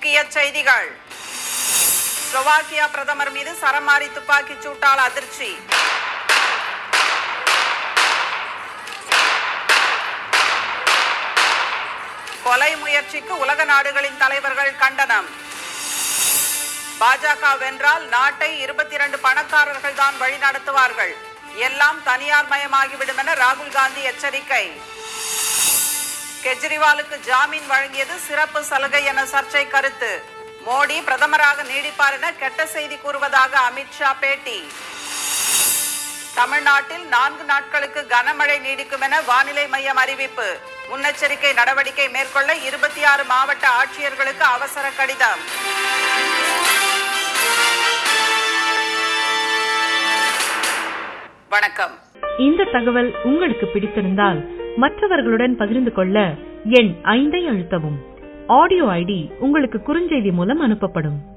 முக்கிய செய்திகள் ஸ்லோவாக்கியா பிரதமர் மீது சரமாரி துப்பாக்கிச் சூட்டால் அதிர்ச்சி கொலை முயற்சிக்கு உலக நாடுகளின் தலைவர்கள் கண்டனம் பாஜக வென்றால் நாட்டை இருபத்தி இரண்டு பணக்காரர்கள் தான் வழிநடத்துவார்கள் எல்லாம் தனியார் மயமாகிவிடும் என ராகுல் காந்தி எச்சரிக்கை கெஜ்ரிவாலுக்கு ஜாமீன் வழங்கியது சிறப்பு சலுகை என சர்ச்சை கருத்து மோடி பிரதமராக நீடிப்பார் என கெட்ட செய்தி கூறுவதாக அமித்ஷா பேட்டி தமிழ்நாட்டில் நான்கு நாட்களுக்கு கனமழை நீடிக்கும் என வானிலை மையம் அறிவிப்பு முன்னெச்சரிக்கை நடவடிக்கை மேற்கொள்ள இருபத்தி ஆறு மாவட்ட ஆட்சியர்களுக்கு அவசர கடிதம் வணக்கம் இந்த தகவல் உங்களுக்கு பிடித்திருந்தால் மற்றவர்களுடன் பகிர்ந்து கொள்ள எண் ஐந்தை அழுத்தவும் ஆடியோ ஐடி உங்களுக்கு குறுஞ்செய்தி மூலம் அனுப்பப்படும்